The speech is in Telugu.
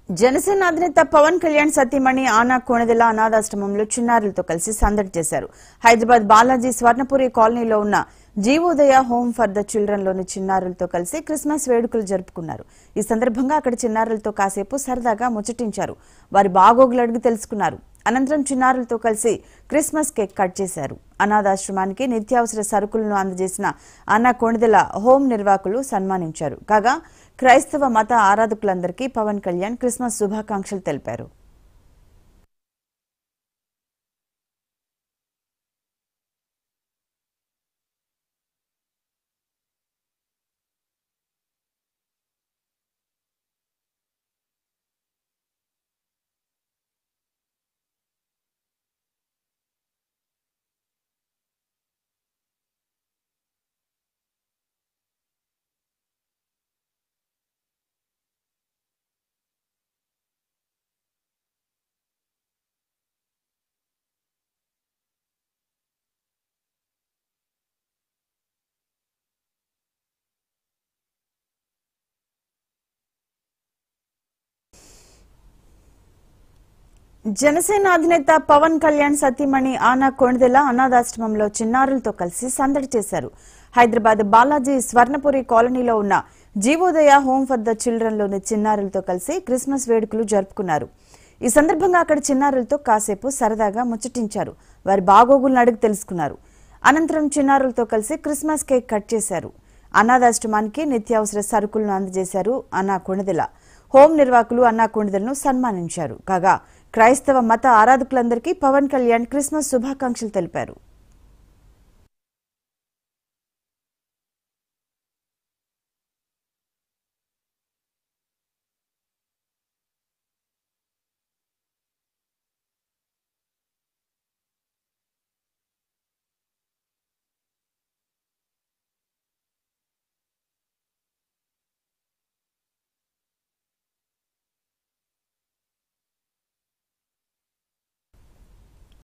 జనసేన అధినేత పవన్ కళ్యాణ్ సతీమణి ఆనా కోణెదెల అనాథాశ్రమంలో చిన్నారులతో కలిసి సందడి చేశారు హైదరాబాద్ బాలాజీ స్వర్ణపురి కాలనీలో ఉన్న Jeevodaya home for the children లోని చిన్నారులతో కలిసి క్రిస్మస్ వేడుకలు జరుపుకున్నారు ఈ సందర్భంగా అక్కడ చిన్నారులతో కాసేపు సరదాగా ముచ్చటించారు వారి బాగోగులు అడిగి తెలుసుకున్నారు అనంతరం చిన్నారులతో కలిసి క్రిస్మస్ కేక్ కట్ చేశారు అనాథాశ్రమానికి నిత్యావసర సరుకులను అందజేసిన అన్న కొణిదెల హోం నిర్వాహకులు సన్మానించారు కాగా క్రైస్తవ మత ఆరాధకులందరికీ పవన్ కళ్యాణ్ క్రిస్మస్ శుభాకాంక్షలు తెలిపారు జనసేన అధినేత పవన్ కళ్యాణ్ సతీమణి ఆనా కొణిదెల అనాథాశ్రమంలో చిన్నారులతో కలిసి సందడి చేశారు హైదరాబాద్ బాలాజీ స్వర్ణపురి కాలనీలో ఉన్న Jeevodaya home for the children లోని చిన్నారులతో కలిసి క్రిస్మస్ వేడుకలు జరుపుకున్నారు ఈ సందర్భంగా అక్కడ చిన్నారులతో కాసేపు సరదాగా ముచ్చటించారు వారి బాగోగులను అడిగి తెలుసుకున్నారు అనంతరం చిన్నారులతో కలిసి క్రిస్మస్ కేక్ కట్ చేశారు అనాథాశ్రమానికి నిత్యావసర సరుకులను అందజేశారు అన్నా కొణిదెల హోం నిర్వాహకులు అన్నా కొణిదెలను సన్మానించారు కాగా క్రైస్తవ మత ఆరాధకులందరికీ పవన్ కళ్యాణ్ క్రిస్మస్ శుభాకాంక్షలు తెలిపారు